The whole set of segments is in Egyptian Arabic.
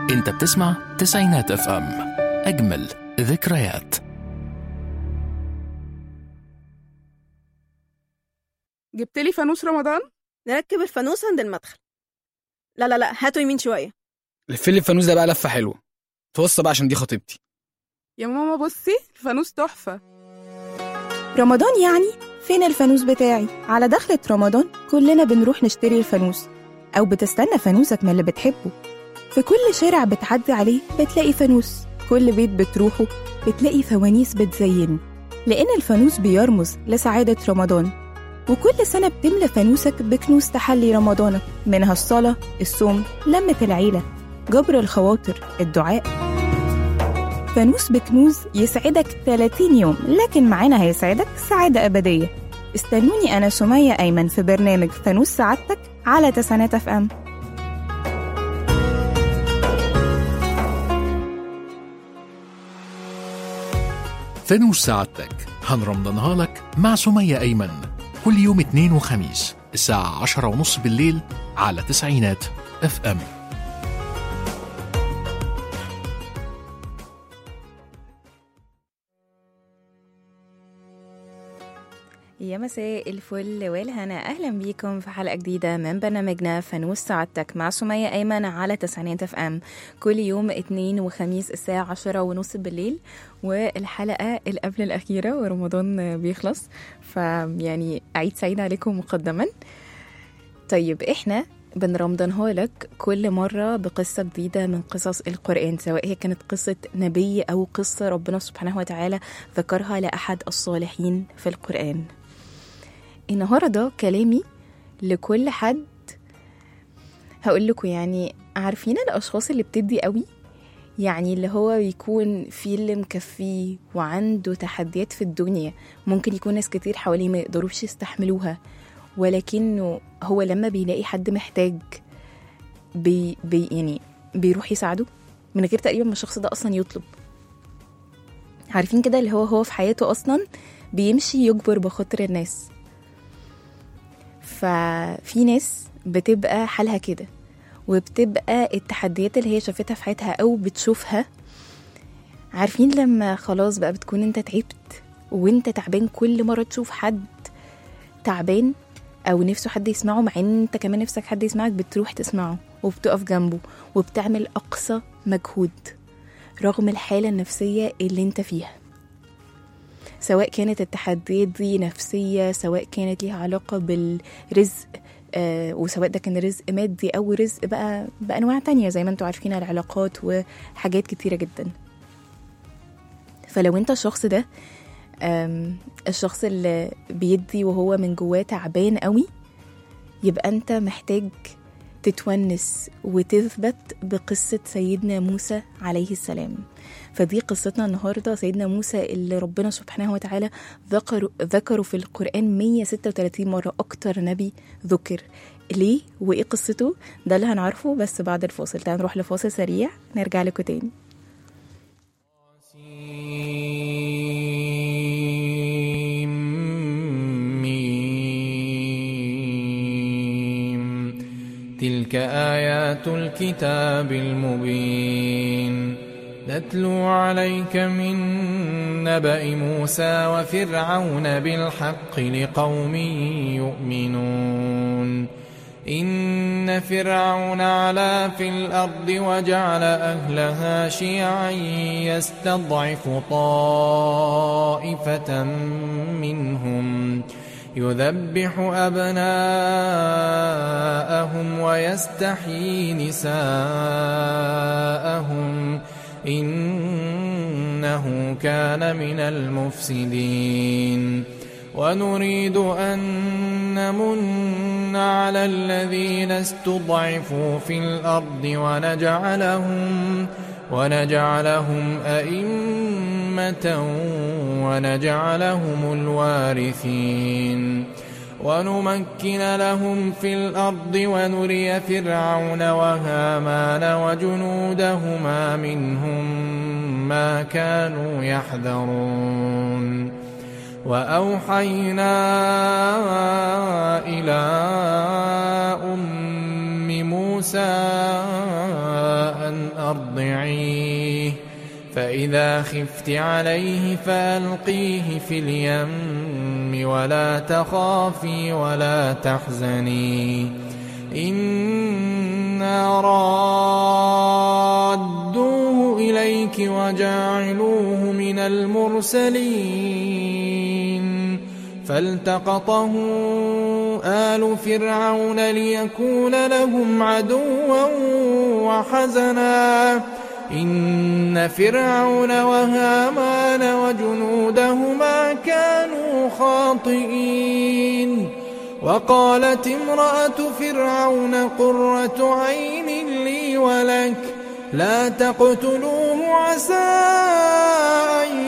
انت بتسمع تسعينات اف ام اجمل ذكريات جبت لي فانوس رمضان نركب الفانوس عند المدخل لا لا لا هاتوا يمين شوية لف لي الفانوس ده بقى لفه حلوه توصى بقى عشان دي خطيبتي يا ماما بصي الفانوس تحفة رمضان يعني فين الفانوس بتاعي على دخلة رمضان كلنا بنروح نشتري الفانوس أو بتستنى فانوسك من اللي بتحبه في كل شارع بتعدي عليه بتلاقي فانوس كل بيت بتروحه بتلاقي فوانيس بتزينه لأن الفانوس بيرمز لسعادة رمضان وكل سنة بتملى فانوسك بكنوز تحلي رمضانك منها الصلاة الصوم لمة العيلة جبر الخواطر الدعاء فانوس بكنوز يسعدك 30 يوم لكن معانا هيسعدك سعادة أبدية استنوني أنا سمية أيمن في برنامج فانوس سعادتك على تسعينات اف ام فانوس سعادتك هنرمضانها لك مع سمية أيمن كل يوم اثنين وخميس الساعة عشرة ونص بالليل على تسعينات اف ام يا مساء الفل والهنا اهلا بيكم في حلقه جديده من برنامجنا فانوس سعادتك مع سميه ايمن على تسعينات اف ام كل يوم اثنين وخميس الساعه عشرة ونص بالليل والحلقه اللي قبل الاخيره ورمضان بيخلص فيعني عيد سعيد عليكم مقدما طيب احنا بنرمضانها لك كل مرة بقصة جديدة من قصص القرآن سواء هي كانت قصة نبي أو قصة ربنا سبحانه وتعالى ذكرها لأحد الصالحين في القرآن النهاردة كلامي لكل حد هقول لكم يعني عارفين الأشخاص اللي بتدي قوي يعني اللي هو بيكون في اللي مكفيه وعنده تحديات في الدنيا ممكن يكون ناس كتير حواليه ما يقدروش يستحملوها ولكنه هو لما بيلاقي حد محتاج بي بي يعني بيروح يساعده من غير تقريبا ما الشخص ده اصلا يطلب عارفين كده اللي هو هو في حياته اصلا بيمشي يجبر بخاطر الناس ففي ناس بتبقى حالها كده وبتبقى التحديات اللي هي شافتها في حياتها او بتشوفها عارفين لما خلاص بقى بتكون انت تعبت وانت تعبان كل مره تشوف حد تعبان او نفسه حد يسمعه مع ان انت كمان نفسك حد يسمعك بتروح تسمعه وبتقف جنبه وبتعمل اقصى مجهود رغم الحالة النفسية اللي انت فيها سواء كانت التحديات دي نفسية سواء كانت ليها علاقة بالرزق آه وسواء ده كان رزق مادي أو رزق بقى بأنواع تانية زي ما انتوا عارفين العلاقات وحاجات كتيرة جدا فلو انت الشخص ده آم، الشخص اللي بيدي وهو من جواه تعبان قوي يبقى انت محتاج تتونس وتثبت بقصة سيدنا موسى عليه السلام فدي قصتنا النهاردة سيدنا موسى اللي ربنا سبحانه وتعالى ذكر ذكره في القرآن 136 مرة أكتر نبي ذكر ليه وإيه قصته ده اللي هنعرفه بس بعد الفاصل تعالوا نروح لفاصل سريع نرجع لكم تاني ميم. تلك آيات الكتاب المبين نتلو عليك من نبأ موسى وفرعون بالحق لقوم يؤمنون إن فرعون علا في الأرض وجعل أهلها شيعا يستضعف طائفة منهم يذبح أبناءهم ويستحيي نساءهم إنه كان من المفسدين ونريد أن نمن على الذين استضعفوا في الأرض ونجعلهم ونجعلهم أئمة ونجعلهم الوارثين ونمكن لهم في الأرض ونري فرعون وهامان وجنودهما منهم ما كانوا يحذرون وأوحينا إلى أم موسى أن أرضعيه فإذا خفت عليه فألقيه في اليم ولا تخافي ولا تحزني إنا رادوه إليك وجاعلوه من المرسلين فالتقطه آل فرعون ليكون لهم عدوا وحزنا إن فرعون وهامان وجنودهما كانوا خاطئين وقالت امرأة فرعون قرة عين لي ولك لا تقتلوه عسى أن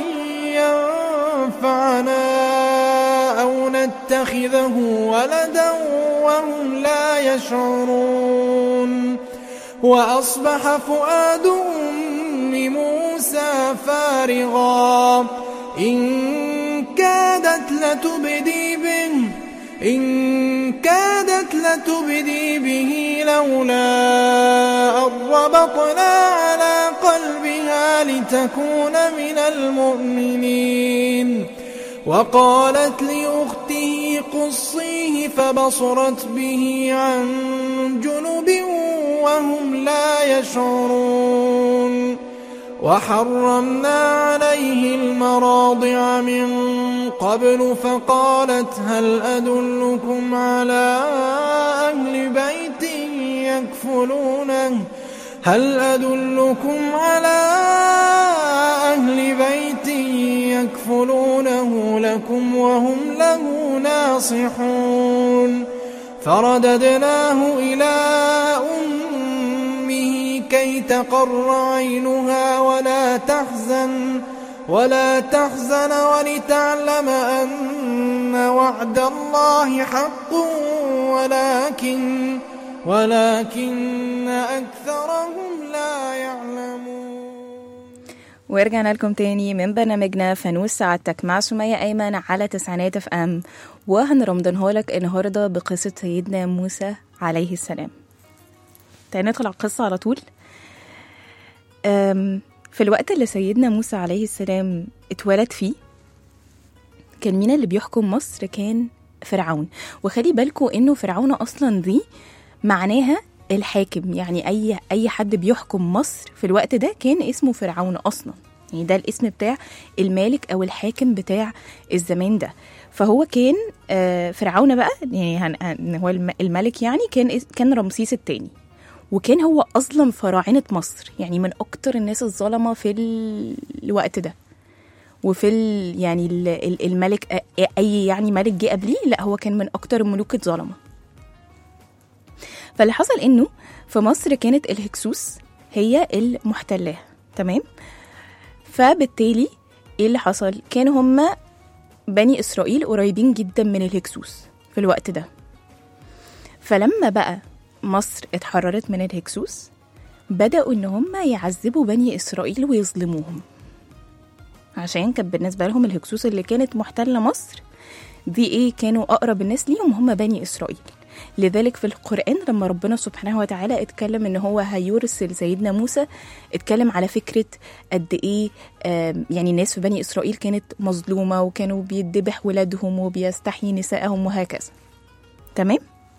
ينفعنا أو نتخذه ولدا وهم لا يشعرون وأصبح فؤاد أم موسى فارغا إن كادت لتبدي به إن كادت لتبدي به لولا أن ربطنا على قلبها لتكون من المؤمنين وقالت لأخته قصيه فبصرت به عن جنب وهم لا يشعرون وحرمنا عليه المراضع من قبل فقالت هل أدلكم على أهل بيت يكفلونه هل أدلكم على أهل بيت يكفلونه لكم وهم له ناصحون فرددناه إلى أمه كي تقر عينها ولا تحزن ولا تحزن ولتعلم أن وعد الله حق ولكن ولكن أكثرهم لا يعلمون ورجعنا لكم تاني من برنامجنا فانوس سعادتك مع سمية أيمن على تسعينات اف ام وهنرمضنها لك النهاردة بقصة سيدنا موسى عليه السلام تعالى ندخل على القصة على طول أم، في الوقت اللي سيدنا موسى عليه السلام اتولد فيه كان مين اللي بيحكم مصر كان فرعون وخلي بالكوا انه فرعون اصلا دي معناها الحاكم يعني اي اي حد بيحكم مصر في الوقت ده كان اسمه فرعون اصلا يعني ده الاسم بتاع المالك او الحاكم بتاع الزمان ده فهو كان آه، فرعون بقى يعني هن- هن- هو الم- الملك يعني كان اس- كان رمسيس الثاني وكان هو اظلم فراعنه مصر يعني من اكتر الناس الظلمه في ال- الوقت ده وفي ال يعني ال- ال- الملك أ- اي يعني ملك جه قبليه لا هو كان من اكتر الملوك الظلمه فاللي حصل انه في مصر كانت الهكسوس هي المحتلاه تمام فبالتالي ايه اللي حصل كان هما بني اسرائيل قريبين جدا من الهكسوس في الوقت ده فلما بقى مصر اتحررت من الهكسوس بدأوا إن هم يعذبوا بني إسرائيل ويظلموهم عشان كان بالنسبة لهم الهكسوس اللي كانت محتلة مصر دي إيه كانوا أقرب الناس ليهم هم بني إسرائيل لذلك في القرآن لما ربنا سبحانه وتعالى اتكلم إن هو هيرسل سيدنا موسى اتكلم على فكرة قد إيه آم، يعني الناس في بني إسرائيل كانت مظلومة وكانوا بيدبح ولادهم وبيستحيي نسائهم وهكذا تمام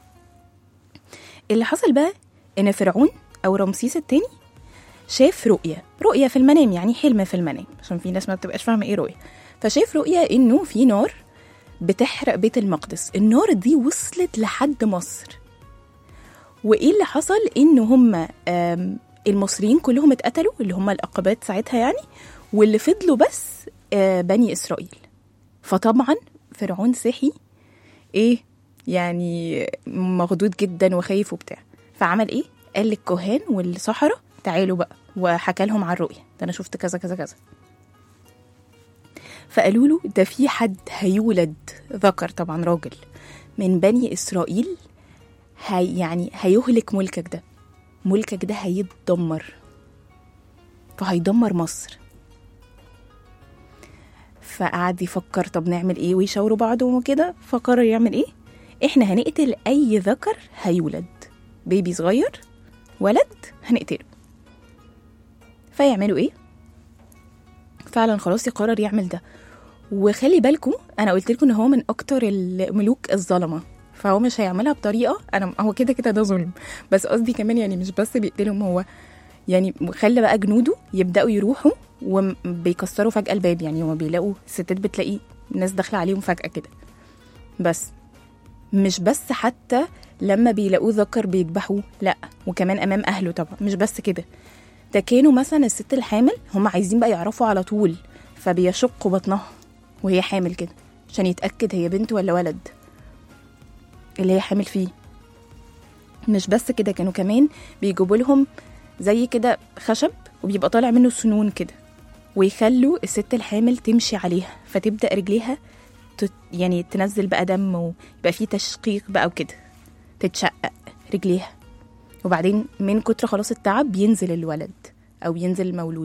اللي حصل بقى ان فرعون او رمسيس التاني شاف رؤية رؤية في المنام يعني حلم في المنام عشان في ناس ما بتبقاش فاهمة ايه رؤية فشاف رؤية انه في نار بتحرق بيت المقدس النار دي وصلت لحد مصر وايه اللي حصل ان هم آم، المصريين كلهم اتقتلوا اللي هم العقبات ساعتها يعني واللي فضلوا بس آه، بني اسرائيل فطبعا فرعون صحي ايه يعني مخضوض جدا وخايف وبتاع فعمل ايه قال للكهان والسحرة تعالوا بقى وحكى لهم عن الرؤية ده انا شفت كذا كذا كذا فقالوا له ده في حد هيولد ذكر طبعا راجل من بني اسرائيل هي يعني هيهلك ملكك ده ملكك ده هيتدمر فهيدمر مصر فقعد يفكر طب نعمل ايه ويشاوروا بعض وكده فقرر يعمل ايه احنا هنقتل اي ذكر هيولد بيبي صغير ولد هنقتله فيعملوا ايه فعلا خلاص يقرر يعمل ده وخلي بالكم انا قلت لكم ان هو من اكتر الملوك الظلمه فهو مش هيعملها بطريقه انا هو كده كده ده ظلم بس قصدي كمان يعني مش بس بيقتلهم هو يعني خلى بقى جنوده يبداوا يروحوا وبيكسروا فجاه الباب يعني هما بيلاقوا الستات بتلاقي ناس داخله عليهم فجاه كده بس مش بس حتى لما بيلاقوه ذكر بيذبحوه لا وكمان امام اهله طبعا مش بس كده ده كانوا مثلا الست الحامل هم عايزين بقى يعرفوا على طول فبيشقوا بطنها وهي حامل كده عشان يتاكد هي بنت ولا ولد اللي هي حامل فيه مش بس كده كانوا كمان بيجيبوا لهم زي كده خشب وبيبقى طالع منه سنون كده ويخلوا الست الحامل تمشي عليها فتبدا رجليها تت يعني تنزل بقى دم ويبقى فيه تشقيق بقى وكده تتشقق رجليها وبعدين من كتر خلاص التعب بينزل الولد او ينزل المولود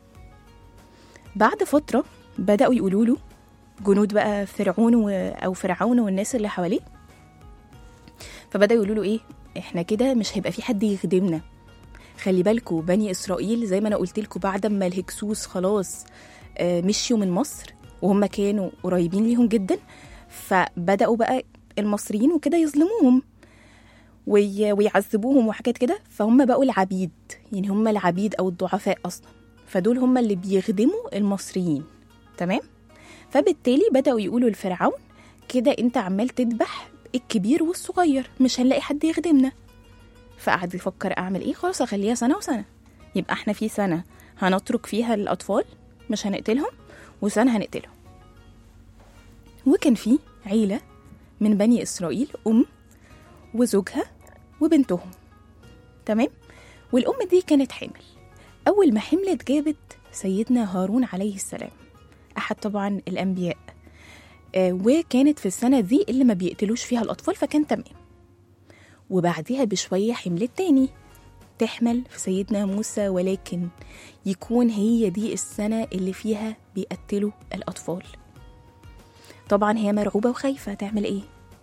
بعد فتره بداوا يقولوا له جنود بقى فرعون و... او فرعون والناس اللي حواليه فبداوا يقولوا له ايه احنا كده مش هيبقى في حد يخدمنا خلي بالكوا بني اسرائيل زي ما انا قلت لكم بعد ما الهكسوس خلاص آه، مشيوا من مصر وهم كانوا قريبين ليهم جدا فبداوا بقى المصريين وكده يظلموهم وي... ويعذبوهم وحاجات كده فهم بقوا العبيد يعني هم العبيد او الضعفاء اصلا فدول هم اللي بيخدموا المصريين تمام فبالتالي بداوا يقولوا لفرعون كده انت عمال تذبح الكبير والصغير مش هنلاقي حد يخدمنا فقعد يفكر اعمل ايه خلاص اخليها سنه وسنه يبقى احنا في سنه هنترك فيها الاطفال مش هنقتلهم وسنه هنقتلهم وكان في عيله من بني اسرائيل ام وزوجها وبنتهم تمام والام دي كانت حامل اول ما حملت جابت سيدنا هارون عليه السلام احد طبعا الانبياء آه وكانت في السنه دي اللي ما بيقتلوش فيها الاطفال فكان تمام وبعدها بشويه حملت تاني تحمل في سيدنا موسى ولكن يكون هي دي السنه اللي فيها بيقتلوا الاطفال طبعا هي مرعوبه وخايفه تعمل ايه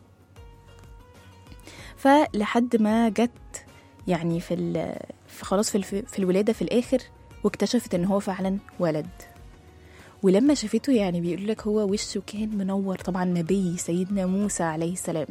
فلحد ما جت يعني في, ال- في خلاص في, الف- في الولاده في الاخر واكتشفت ان هو فعلا ولد ولما شافته يعني بيقول لك هو وشه كان منور طبعا نبي سيدنا موسى عليه السلام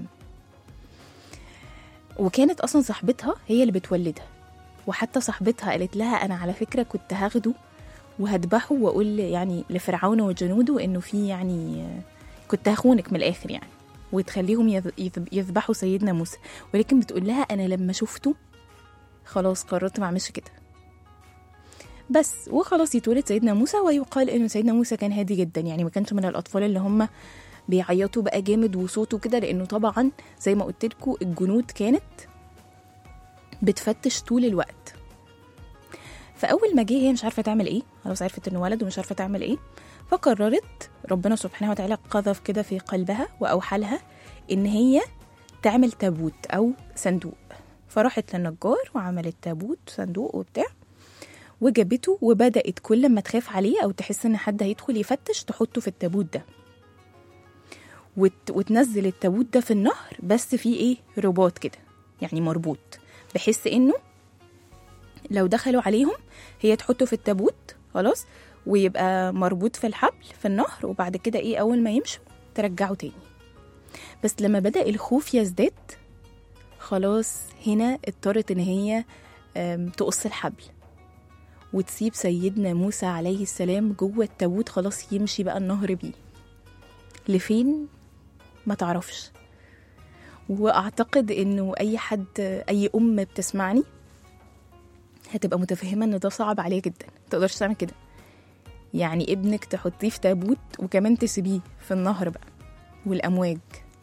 وكانت اصلا صاحبتها هي اللي بتولدها وحتى صاحبتها قالت لها انا على فكره كنت هاخده وهذبحه واقول يعني لفرعون وجنوده انه في يعني آه، كنت هخونك من الاخر يعني وتخليهم يذ- يذ- يذبحوا سيدنا موسى ولكن بتقول لها انا لما شفته خلاص قررت ما اعملش كده بس وخلاص يتولد سيدنا موسى ويقال انه سيدنا موسى كان هادي جدا يعني ما كانش من الاطفال اللي هم بيعيطوا بقى جامد وصوته كده لانه طبعا زي ما قلت لكم الجنود كانت بتفتش طول الوقت فاول ما جه هي مش عارفه تعمل ايه خلاص عرفت انه ولد ومش عارفه تعمل ايه فقررت ربنا سبحانه وتعالى قذف كده في قلبها واوحى لها ان هي تعمل تابوت او صندوق فراحت للنجار وعملت تابوت صندوق وبتاع وجابته وبدأت كل ما تخاف عليه أو تحس إن حد هيدخل يفتش تحطه في التابوت ده وت... وتنزل التابوت ده في النهر بس فيه إيه رباط كده يعني مربوط بحيث إنه لو دخلوا عليهم هي تحطه في التابوت خلاص ويبقى مربوط في الحبل في النهر وبعد كده إيه أول ما يمشوا ترجعه تاني بس لما بدأ الخوف يزداد خلاص هنا اضطرت إن هي آم، تقص الحبل وتسيب سيدنا موسى عليه السلام جوه التابوت خلاص يمشي بقى النهر بيه لفين ما تعرفش واعتقد انه اي حد اي ام بتسمعني هتبقى متفهمه ان ده صعب عليها جدا متقدرش تعمل كده يعني ابنك تحطيه في تابوت وكمان تسيبيه في النهر بقى والامواج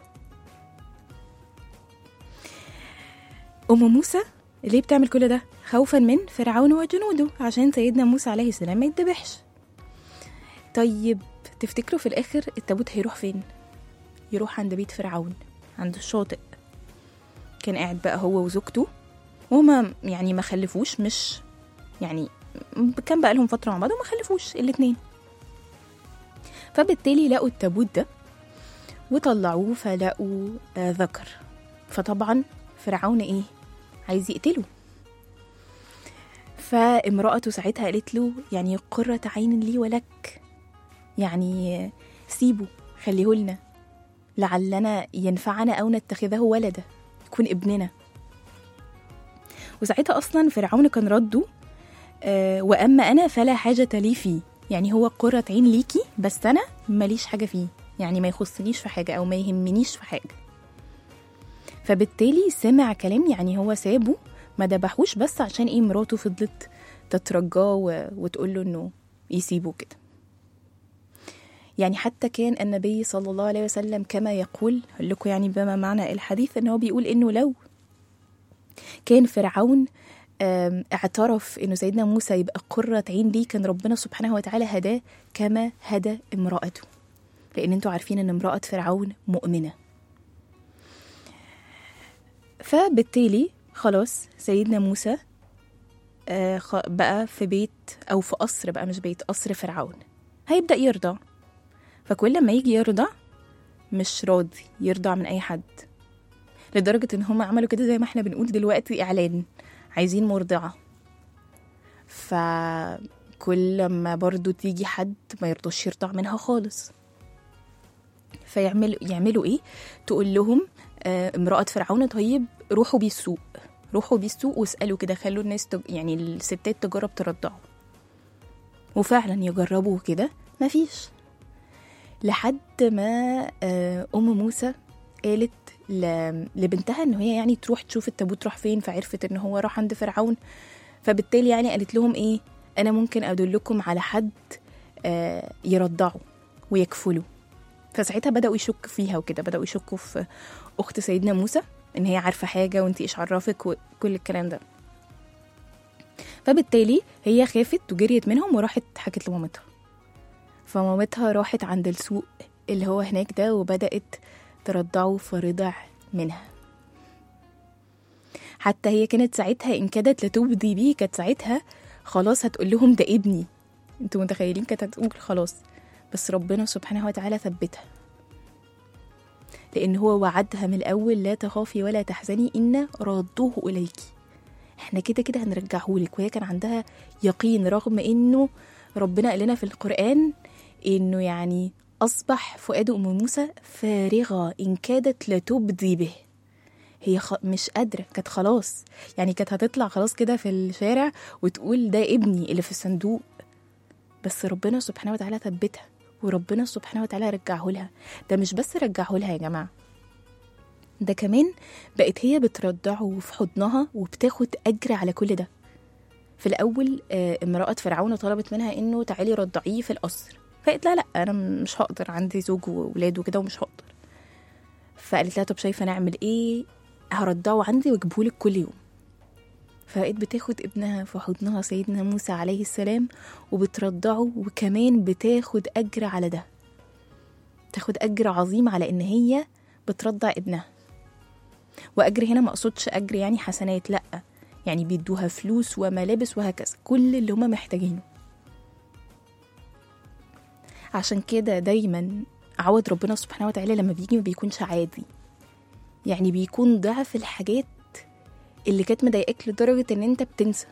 ام موسى ليه بتعمل كل ده خوفا من فرعون وجنوده عشان سيدنا موسى عليه السلام ما يتذبحش طيب تفتكروا في الاخر التابوت هيروح فين يروح عند بيت فرعون عند الشاطئ كان قاعد بقى هو وزوجته وهما يعني ما خلفوش مش يعني كان بقى لهم فتره مع بعض وما خلفوش الاتنين فبالتالي لقوا التابوت ده وطلعوه فلقوا آه ذكر فطبعا فرعون ايه عايز يقتله فامرأته ساعتها قالت له يعني قرة عين لي ولك يعني سيبه خليه لنا لعلنا ينفعنا أو نتخذه ولدا يكون ابننا وساعتها أصلا فرعون كان رده آه وأما أنا فلا حاجة لي فيه يعني هو قرة عين ليكي بس أنا ماليش حاجة فيه يعني ما يخصنيش في حاجة أو ما يهمنيش في حاجة فبالتالي سمع كلام يعني هو سابه ما دبحوش بس عشان ايه مراته فضلت تترجاه و- وتقول له انه يسيبه كده يعني حتى كان النبي صلى الله عليه وسلم كما يقول هقول لكم يعني بما معنى الحديث ان هو بيقول انه لو كان فرعون آم، اعترف انه سيدنا موسى يبقى قرة عين ليه كان ربنا سبحانه وتعالى هداه كما هدى امرأته لان انتوا عارفين ان امرأة فرعون مؤمنة فبالتالي خلاص سيدنا موسى آه، خ- بقى في بيت او في قصر بقى مش بيت قصر فرعون هيبدأ يرضع فكل ما يجي يرضع مش راضي يرضع من اي حد لدرجة ان هم عملوا كده زي ما احنا بنقول دلوقتي اعلان عايزين مرضعة فكل ما برضو تيجي حد ما يرضاش يرضع منها خالص فيعملوا يعملوا ايه تقول لهم آه امرأة فرعون طيب روحوا بيه السوق روحوا بيه السوق واسألوا كده خلوا الناس تج... يعني الستات تجرب ترضعوا وفعلا يجربوا كده مفيش لحد ما آه، ام موسى قالت ل- لبنتها ان هي يعني تروح تشوف التابوت راح فين فعرفت ان هو راح عند فرعون فبالتالي يعني قالت لهم ايه انا ممكن ادلكم على حد آه، يرضعه ويكفله فساعتها بداوا يشك فيها وكده بداوا يشكوا في اخت سيدنا موسى ان هي عارفه حاجه وانت ايش عرفك وكل الكلام ده فبالتالي هي خافت وجريت منهم وراحت حكت لمامتها فمامتها راحت عند السوق اللي هو هناك ده وبدأت ترضعه فرضع منها حتى هي كانت ساعتها إن كادت لتبدي بيه كانت ساعتها خلاص هتقول لهم ده ابني انتوا متخيلين كانت هتقول خلاص بس ربنا سبحانه وتعالى ثبتها لأن هو وعدها من الأول لا تخافي ولا تحزني إن رادوه إليكي احنا كده كده هنرجعهولك وهي كان عندها يقين رغم إنه ربنا قال لنا في القرآن إنه يعني أصبح فؤاد أم موسى فارغة إن كادت لتبدي به هي خ... مش قادرة كانت خلاص يعني كانت هتطلع خلاص كده في الشارع وتقول ده ابني اللي في الصندوق بس ربنا سبحانه وتعالى ثبتها وربنا سبحانه وتعالى رجعه لها ده مش بس رجعه لها يا جماعة ده كمان بقت هي بترضعه في حضنها وبتاخد أجر على كل ده في الأول آه، امرأة فرعون طلبت منها إنه تعالي رضعيه في القصر فقالت لها لا أنا مش هقدر عندي زوج وولاد وكده ومش هقدر فقالت لها طب شايفة نعمل إيه هرضعه عندي واجيبهولك كل يوم فبقت بتاخد ابنها في حضنها سيدنا موسى عليه السلام وبترضعه وكمان بتاخد أجر على ده تاخد أجر عظيم على إن هي بترضع ابنها وأجر هنا ما أقصدش أجر يعني حسنات لأ يعني بيدوها فلوس وملابس وهكذا كل اللي هما محتاجينه عشان كده دايما عوض ربنا سبحانه وتعالى لما بيجي ما بيكونش عادي يعني بيكون ضعف الحاجات اللي كانت مضايقاك لدرجة ان انت بتنسى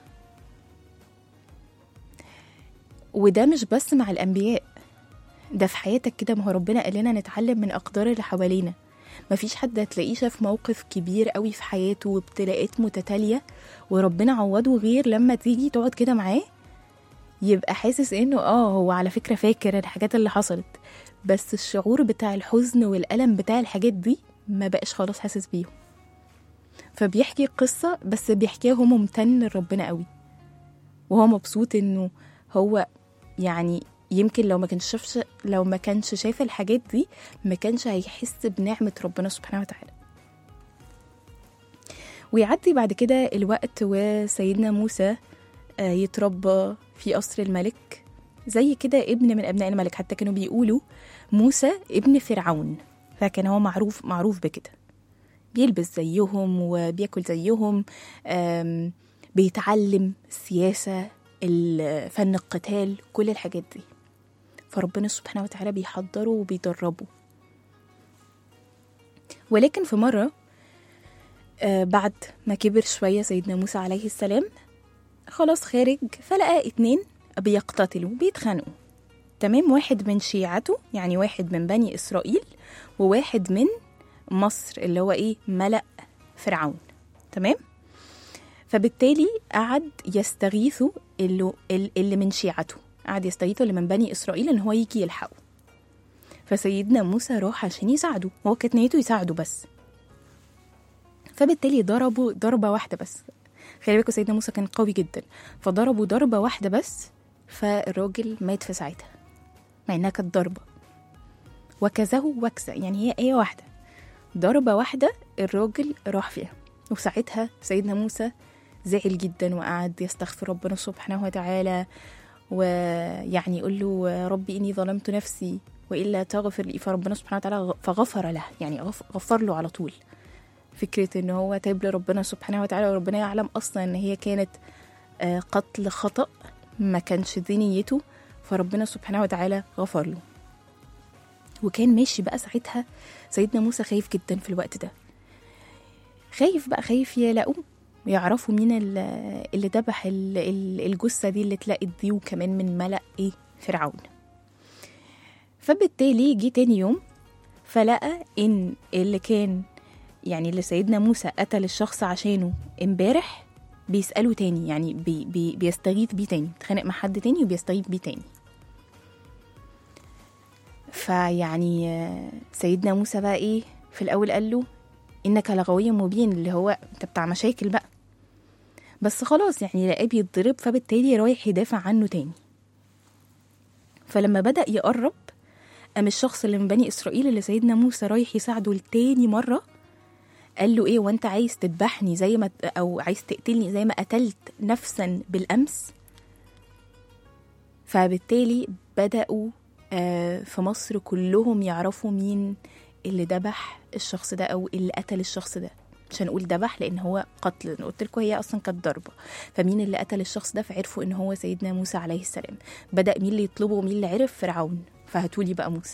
وده مش بس مع الأنبياء ده في حياتك كده ما هو ربنا قال لنا نتعلم من أقدار اللي حوالينا مفيش حد هتلاقيه شاف موقف كبير قوي في حياته وابتلاءات متتالية وربنا عوضه غير لما تيجي تقعد كده معاه يبقى حاسس انه اه هو على فكرة فاكر الحاجات اللي حصلت بس الشعور بتاع الحزن والألم بتاع الحاجات دي ما بقاش خلاص حاسس بيهم فبيحكي قصة بس بيحكيها هو ممتن لربنا قوي وهو مبسوط انه هو يعني يمكن لو ما كانش شافش لو ما كانش شاف الحاجات دي ما كانش هيحس بنعمة ربنا سبحانه وتعالى ويعدي بعد كده الوقت وسيدنا موسى آه، يتربى في قصر الملك زي كده ابن من ابناء الملك حتى كانوا بيقولوا موسى ابن فرعون فكان هو معروف معروف بكده بيلبس زيهم وبياكل زيهم آم، بيتعلم السياسة ال- فن القتال كل الحاجات دي فربنا سبحانه وتعالى بيحضره وبيدربه ولكن في مرة آه، بعد ما كبر شوية سيدنا موسى عليه السلام خلاص خارج فلقى اتنين بيقتتلوا بيتخانقوا تمام واحد من شيعته يعني واحد من بني إسرائيل وواحد من مصر اللي هو إيه ملأ فرعون تمام فبالتالي قعد يستغيثوا اللي, اللي من شيعته قعد يستغيثوا اللي من بني إسرائيل إن هو يجي يلحقه فسيدنا موسى راح عشان يساعده هو كانت نيته يساعده بس فبالتالي ضربوا ضربة واحدة بس خلي بالكوا سيدنا موسى كان قوي جدا فضربوا ضربة واحدة بس فالراجل مات في ساعتها مع انها كانت ضربة وكزه وكسة يعني هي ايه واحدة ضربة واحدة الراجل راح فيها وساعتها سيدنا موسى زعل جدا وقعد يستغفر ربنا سبحانه وتعالى ويعني يقول له ربي إني ظلمت نفسي وإلا تغفر لي فربنا سبحانه وتعالى فغفر له يعني غف- غفر له على طول فكرة إن هو تاب لربنا سبحانه وتعالى وربنا يعلم أصلا إن هي كانت آه، قتل خطأ ما كانش دي نيته فربنا سبحانه وتعالى غفر له وكان ماشي بقى ساعتها سيدنا موسى خايف جدا في الوقت ده خايف بقى خايف يلاقوه ويعرفوا مين ال- اللي ذبح ال- ال- الجثة دي اللي اتلقت دي وكمان من ملأ إيه فرعون فبالتالي جه تاني يوم فلقى إن اللي كان يعني اللي سيدنا موسى قتل الشخص عشانه امبارح بيسأله تاني يعني بي بي بيستغيث بيه تاني بيتخانق مع حد تاني وبيستغيث بيه تاني فيعني آه، سيدنا موسى بقى ايه في الاول قال له انك لغوي مبين اللي هو انت بتاع مشاكل بقى بس خلاص يعني لقاه بيتضرب فبالتالي رايح يدافع عنه تاني فلما بدأ يقرب قام الشخص اللي من بني إسرائيل اللي سيدنا موسى رايح يساعده لتاني مرة قال له ايه وانت عايز تذبحني زي ما او عايز تقتلني زي ما قتلت نفسا بالامس فبالتالي بداوا آه، في مصر كلهم يعرفوا مين اللي ذبح الشخص ده او اللي قتل الشخص ده مش هنقول ذبح لان هو قتل أنا قلت لكم هي اصلا كانت ضربه فمين اللي قتل الشخص ده فعرفوا ان هو سيدنا موسى عليه السلام بدا مين اللي يطلبه ومين اللي عرف فرعون فهاتولي بقى موسى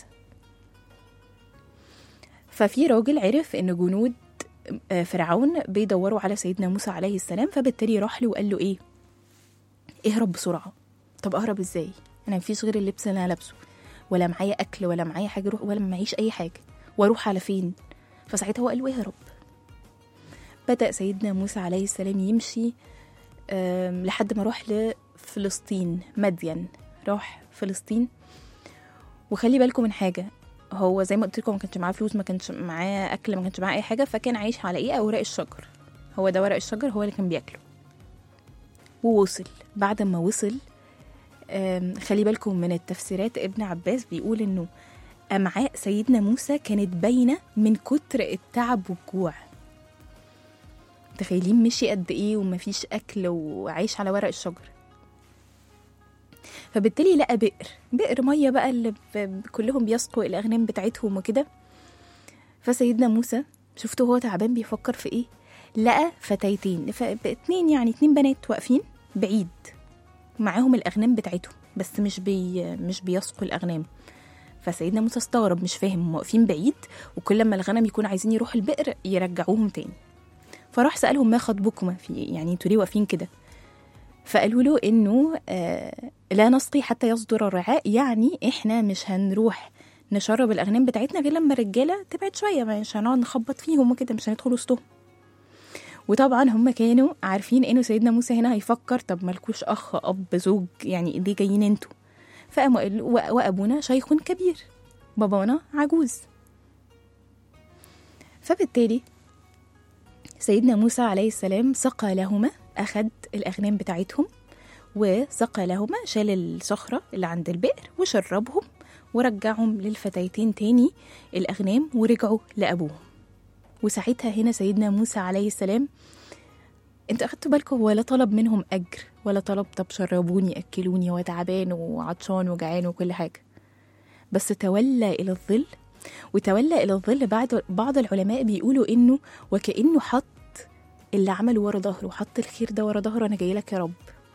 ففي راجل عرف ان جنود آه، فرعون بيدوروا على سيدنا موسى عليه السلام فبالتالي راح له وقال له ايه اهرب بسرعه طب اهرب ازاي انا مفيش غير اللبس اللي انا لابسه ولا معايا اكل ولا معايا حاجه روح ولا معيش اي حاجه واروح على فين فساعتها هو قال له اهرب بدا سيدنا موسى عليه السلام يمشي آم، لحد ما راح لفلسطين مدين راح فلسطين وخلي بالكم من حاجه هو زي ما قلت لكم ما كانش معاه فلوس ما كانش معاه اكل ما كانش معاه اي حاجه فكان عايش على ايه اوراق الشجر هو ده ورق الشجر هو اللي كان بياكله ووصل بعد ما وصل آم، خلي بالكم من التفسيرات ابن عباس بيقول انه امعاء سيدنا موسى كانت باينه من كتر التعب والجوع تخيلين مشي قد ايه ومفيش اكل وعايش على ورق الشجر فبالتالي لقى بئر بئر ميه بقى اللي ب- كلهم بيسقوا الاغنام بتاعتهم وكده فسيدنا موسى شفته هو تعبان بيفكر في ايه لقى فتيتين ف- اتنين يعني اتنين بنات واقفين بعيد معاهم الاغنام بتاعتهم بس مش بي مش بيسقوا الاغنام فسيدنا موسى استغرب مش فاهم هم واقفين بعيد وكل ما الغنم يكون عايزين يروحوا البئر يرجعوهم تاني فراح سألهم ما خطبكما في يعني انتوا ليه واقفين كده فقالوا له انه آه لا نسقي حتى يصدر الرعاء يعني احنا مش هنروح نشرب الاغنام بتاعتنا غير لما الرجاله تبعد شويه مش هنقعد نخبط فيهم وكده مش هندخل وسطهم وطبعا هم كانوا عارفين انه سيدنا موسى هنا هيفكر طب مالكوش اخ اب زوج يعني ليه جايين انتوا فقاموا قالوا "و- وابونا شيخ كبير بابانا عجوز فبالتالي سيدنا موسى عليه السلام سقى لهما أخد الأغنام بتاعتهم وسقى لهما شال الصخرة اللي عند البئر وشربهم ورجعهم للفتيتين تاني الأغنام ورجعوا لأبوهم وساعتها هنا سيدنا موسى عليه السلام انت اخدتوا بالكم ولا طلب منهم اجر ولا طلب طب شربوني اكلوني هو تعبان وعطشان وجعان وكل حاجه بس تولى الى الظل وتولى الى الظل بعد بعض العلماء بيقولوا انه وكانه حط اللي عمله ورا ظهره حط الخير ده ورا ظهره انا جاي لك يا رب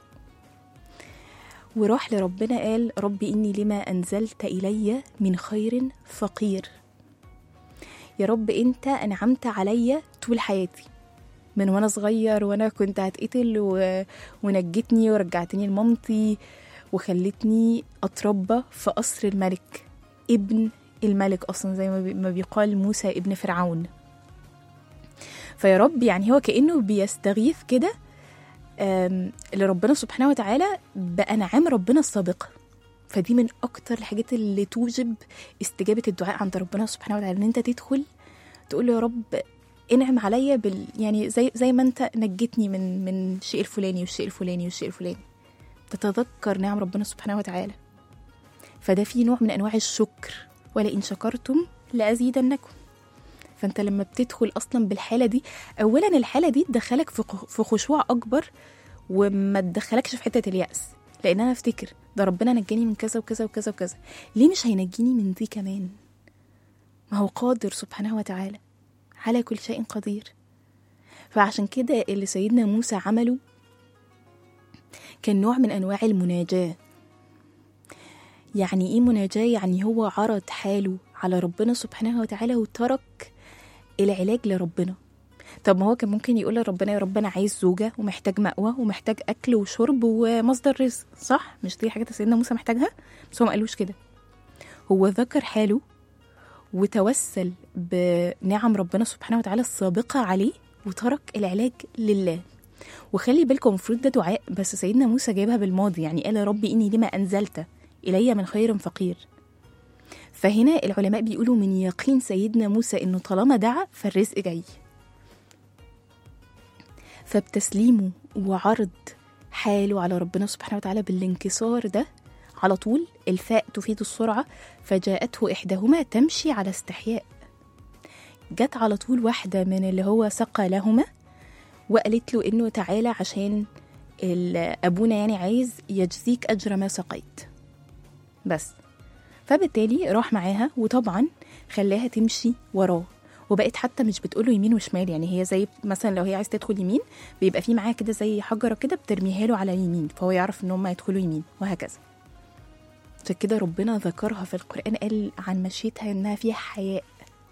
وراح لربنا قال ربي اني لما انزلت الي من خير فقير يا رب انت انعمت عليا طول حياتي من وانا صغير وانا كنت هتقتل و... ونجتني ورجعتني لمامتي وخلتني اتربى في قصر الملك ابن الملك اصلا زي ما بي- ما بيقال موسى ابن فرعون فيا رب يعني هو كانه بيستغيث كده آم، لربنا سبحانه وتعالى بانعام ربنا السابقه فدي من اكتر الحاجات اللي توجب استجابه الدعاء عند ربنا سبحانه وتعالى ان انت تدخل تقول له يا رب انعم عليا بال يعني زي زي ما انت نجتني من من الشيء الفلاني والشيء الفلاني والشيء الفلاني تتذكر نعم ربنا سبحانه وتعالى فده في نوع من انواع الشكر ولئن شكرتم لازيدنكم فانت لما بتدخل اصلا بالحاله دي اولا الحاله دي تدخلك في خ- في خشوع اكبر وما تدخلكش في حته الياس لان انا افتكر ده ربنا نجاني من كذا وكذا وكذا وكذا ليه مش هينجيني من دي كمان ما هو قادر سبحانه وتعالى على كل شيء قدير فعشان كده اللي سيدنا موسى عمله كان نوع من انواع المناجاه يعني ايه مناجاه يعني هو عرض حاله على ربنا سبحانه وتعالى وترك العلاج لربنا طب ما هو كان ممكن يقول لربنا يا رب انا عايز زوجه ومحتاج مأوى ومحتاج اكل وشرب ومصدر رزق صح مش دي حاجات سيدنا موسى محتاجها بس هو ما قالوش كده هو ذكر حاله وتوسل بنعم ربنا سبحانه وتعالى السابقة عليه وترك العلاج لله وخلي بالكم المفروض ده دعاء بس سيدنا موسى جايبها بالماضي يعني قال يا ربي إني لما أنزلت إلي من خير فقير فهنا العلماء بيقولوا من يقين سيدنا موسى إنه طالما دعا فالرزق جاي فبتسليمه وعرض حاله على ربنا سبحانه وتعالى بالانكسار ده على طول الفاء تفيد السرعة فجاءته إحداهما تمشي على استحياء جت على طول واحدة من اللي هو سقى لهما وقالت له إنه تعالى عشان ال- أبونا يعني عايز يجزيك أجر ما سقيت بس فبالتالي راح معاها وطبعا خلاها تمشي وراه وبقت حتى مش بتقوله يمين وشمال يعني هي زي مثلا لو هي عايز تدخل يمين بيبقى في معاها كده زي حجره كده بترميها له على اليمين فهو يعرف ان هم يدخلوا يمين وهكذا عشان كده ربنا ذكرها في القرآن قال عن مشيتها إنها فيها حياء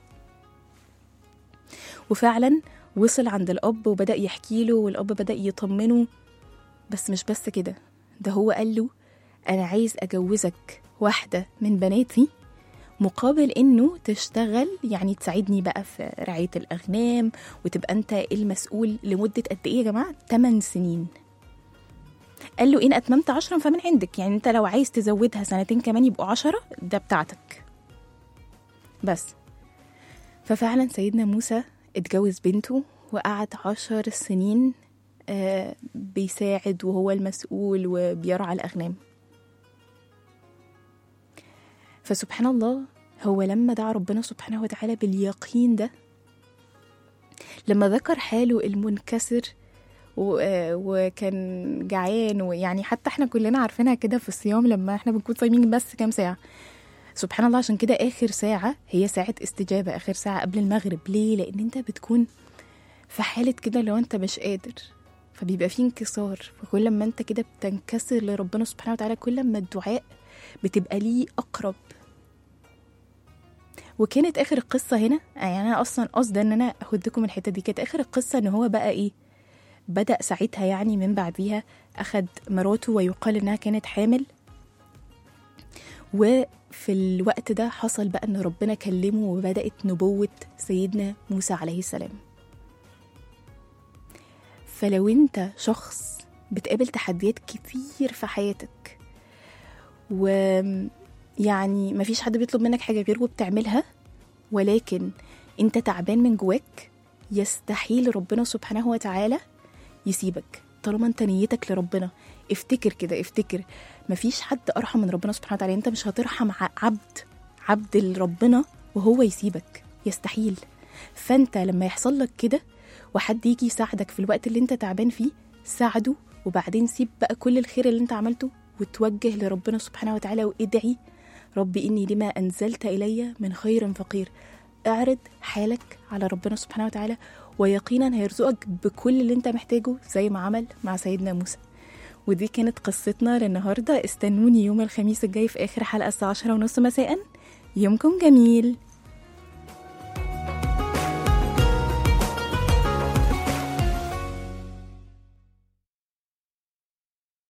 وفعلا وصل عند الأب وبدأ يحكي له والأب بدأ يطمنه بس مش بس كده ده هو قال له أنا عايز أجوزك واحدة من بناتي مقابل إنه تشتغل يعني تساعدني بقى في رعاية الأغنام وتبقى أنت المسؤول لمدة قد إيه يا جماعة؟ 8 سنين قال له إن أتممت عشرا فمن عندك يعني أنت لو عايز تزودها سنتين كمان يبقوا عشرة ده بتاعتك بس ففعلا سيدنا موسى اتجوز بنته وقعد عشر سنين آه، بيساعد وهو المسؤول وبيرعى الأغنام فسبحان الله هو لما دعا ربنا سبحانه وتعالى باليقين ده لما ذكر حاله المنكسر و- آه، وكان جعان ويعني حتى احنا كلنا عارفينها كده في الصيام لما احنا بنكون صايمين بس كام ساعة سبحان الله عشان كده آخر ساعة هي ساعة استجابة آخر ساعة قبل المغرب ليه؟ لأن أنت بتكون في حالة كده لو أنت مش قادر فبيبقى فيه انكسار فكل ما أنت كده بتنكسر لربنا سبحانه وتعالى كل ما الدعاء بتبقى ليه أقرب وكانت آخر القصة هنا يعني أنا أصلا قصدي إن أنا أخدكم الحتة دي كانت آخر القصة إن هو بقى إيه بدأ ساعتها يعني من بعديها أخد مراته ويقال إنها كانت حامل وفي الوقت ده حصل بقى إن ربنا كلمه وبدأت نبوة سيدنا موسى عليه السلام فلو أنت شخص بتقابل تحديات كتير في حياتك ويعني مفيش حد بيطلب منك حاجة غير وبتعملها ولكن انت تعبان من جواك يستحيل ربنا سبحانه وتعالى يسيبك طالما انت نيتك لربنا افتكر كده افتكر مفيش حد ارحم من ربنا سبحانه وتعالى انت مش هترحم ع- عبد عبد لربنا وهو يسيبك يستحيل فانت لما يحصل لك كده وحد يجي يساعدك في الوقت اللي انت تعبان فيه ساعده وبعدين سيب بقى كل الخير اللي انت عملته وتوجه لربنا سبحانه وتعالى وادعي رب إني لما أنزلت إلي من خير فقير اعرض حالك على ربنا سبحانه وتعالى ويقينا هيرزقك بكل اللي انت محتاجه زي ما عمل مع سيدنا موسى ودي كانت قصتنا للنهاردة استنوني يوم الخميس الجاي في آخر حلقة الساعة عشرة ونص مساء يومكم جميل